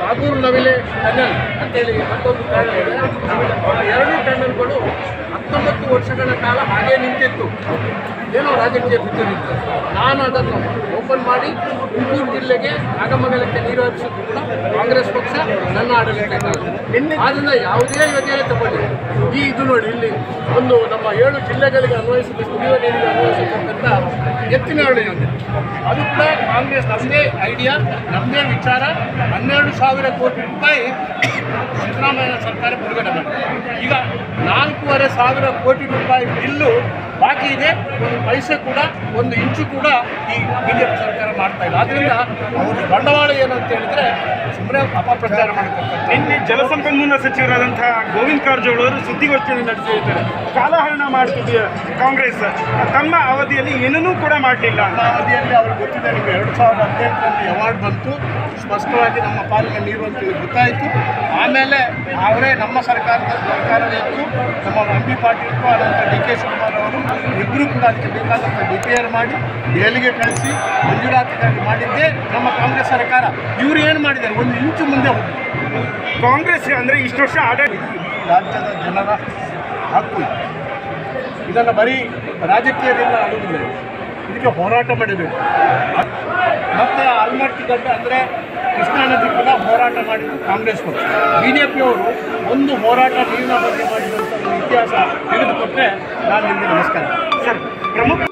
Bagur Navile tunnel ಅಂತೇಳಿ ಮತ್ತೊಂದು tunnel ಇದೆ ಆ ಎರಡು ಟನಲ್ಗಳು ಹತ್ತೊಂಬತ್ತು ವರ್ಷಗಳ ಕಾಲ ಹಾಗೇ ನಿಂತಿತ್ತು ಏನೋ ರಾಜಕೀಯ ಬಿದ್ದಿತ್ತು ನಾನು ಅದನ್ನು ಓಪನ್ ಮಾಡಿ ತುಮಕೂರು ಜಿಲ್ಲೆಗೆ ಆಗಮಗಲಕ್ಕೆ ನೀರು ಹರಿಸಿದ್ದು ಕೂಡ ಕಾಂಗ್ರೆಸ್ ಪಕ್ಷ ನನ್ನ ಆಡಳಿತ ಆದ್ದರಿಂದ ಯಾವುದೇ ಯೋಜನೆ ತಗೊಳ್ಳಿ ಈ ಇದು ನೋಡಿ ಇಲ್ಲಿ ಒಂದು ನಮ್ಮ ಏಳು ಜಿಲ್ಲೆಗಳಿಗೆ ಅನ್ವಯಿಸಿದ ಕುಡಿಯುವ ನೀರಿಗೆ ಅನ್ವಯಿಸತಕ್ಕಂಥ ಎತ್ತಿನಹಳ್ಳಿ ಯೋಜನೆ ಅದು ಕೂಡ ಕಾಂಗ್ರೆಸ್ ನಮ್ಮದೇ ಐಡಿಯಾ ನಮ್ಮದೇ ವಿಚಾರ ಹನ್ನೆರಡು ಸಾವಿರ ಕೋಟಿ ರೂಪಾಯಿ ಸಿದ್ದರಾಮಯ್ಯ ಸರ್ಕಾರ ಬಿಡುಗಡೆ ಮಾಡಿದೆ ಈಗ ನಾಲ್ಕೂವರೆ ಸಾವಿರ ಕೋಟಿ ರೂಪಾಯಿ ಬಿಲ್ಲು ಬಾಕಿ ಇದೆ ಒಂದು ಪೈಸೆ ಕೂಡ ಒಂದು ಇಂಚು ಕೂಡ ಈ ಬಿಜೆಪಿ ಸರ್ಕಾರ ಮಾಡ್ತಾ ಇಲ್ಲ ಆದ್ದರಿಂದ ಅವ್ರ ಬಂಡವಾಳ ಏನಂತ ಹೇಳಿದ್ರೆ ಸುಮ್ಮನೆ ಅಪಪ್ರಚಾರ ಮಾಡತಕ್ಕಂಥ ನಿನ್ನೆ ಜಲಸಂಪನ್ಮೂಲ ಸಚಿವರಾದಂತಹ ಗೋವಿಂದ ಕಾರಜೋಳ ಅವರು ಸುದ್ದಿಗೋಷ್ಠಿಯನ್ನು ನಡೆಸಿದ್ದಾರೆ ಕಾಲಹರಣ ಮಾಡ್ತಿದೆಯ ಕಾಂಗ್ರೆಸ್ ತಮ್ಮ ಅವಧಿಯಲ್ಲಿ ಏನನ್ನೂ ಕೂಡ ಮಾಡಲಿಲ್ಲ ನಮ್ಮ ಅವಧಿಯಲ್ಲಿ ಅವ್ರಿಗೆ ಗೊತ್ತಿದೆ ನಿಮಗೆ ಎರಡು ಸಾವಿರದ ಹದಿನೆಂಟರಲ್ಲಿ ಅವಾರ್ಡ್ ಬಂತು ಸ್ಪಷ್ಟವಾಗಿ ನಮ್ಮ ಪಾಲಿಗೆ ನೀರು ಅಂತ ಹೇಳಿ ಗೊತ್ತಾಯಿತು ಆಮೇಲೆ ಅವರೇ ನಮ್ಮ ಸರ್ಕಾರದ ಸರ್ಕಾರವಿತ್ತು ನಮ್ಮ ಎಂ ಬಿ ಪಾಟೀಲ್ ಆದಂಥ ಡಿ ಕೆ ಶಿವಕುಮಾರ್ ಅವರು ಇಬ್ಬರು ಕೂಡ ಅದಕ್ಕೆ ಬೇಕಾದಂಥ ಡಿ ಪಿ ಆರ್ ಮಾಡಿ ದೆಹಲಿಗೆ ಕಳಿಸಿ ಮಂಜೂರಾತಿಗಾಗಿ ಮಾಡಿದ್ದೇ ನಮ್ಮ ಕಾಂಗ್ರೆಸ್ ಸರ್ಕಾರ ಇವರು ಏನು ಮಾಡಿದ್ದಾರೆ ಒಂದು ಇಂಚು ಮುಂದೆ ಹೋಗಿ ಕಾಂಗ್ರೆಸ್ ಅಂದ್ರೆ ಇಷ್ಟು ವರ್ಷ ಆಡಳಿತ ರಾಜ್ಯದ ಜನರ ಹಕ್ಕು ಇದು. ಇದನ್ನು ಬರೀ ರಾಜಕೀಯದಿಂದ ಆಡುವುದಿಲ್ಲ ಇದು. ಇದಕ್ಕೆ ಹೋರಾಟ ಮಾಡಬೇಕು ಮತ್ತು ಆಲ್ಮಟ್ಟಿ ಗಡ್ಡ ಅಂದರೆ ಕೃಷ್ಣಾ ನದಿ ಕೂಡ ಹೋರಾಟ ಮಾಡಿದ್ದು ಕಾಂಗ್ರೆಸ್ ಪಕ್ಷ ಬಿ ಜೆ ಪಿಯವರು ಒಂದು ಹೋರಾಟ ನೀರಿನ ಬಗ್ಗೆ ಮಾಡಿದಂಥ ಒಂದು ಇತಿಹಾಸ ತೆಗೆದುಕೊಟ್ಟರೆ ನಾನು ನಿಮಗೆ ನಮಸ್ಕಾರ ಸರ್ ಪ್ರಮುಖ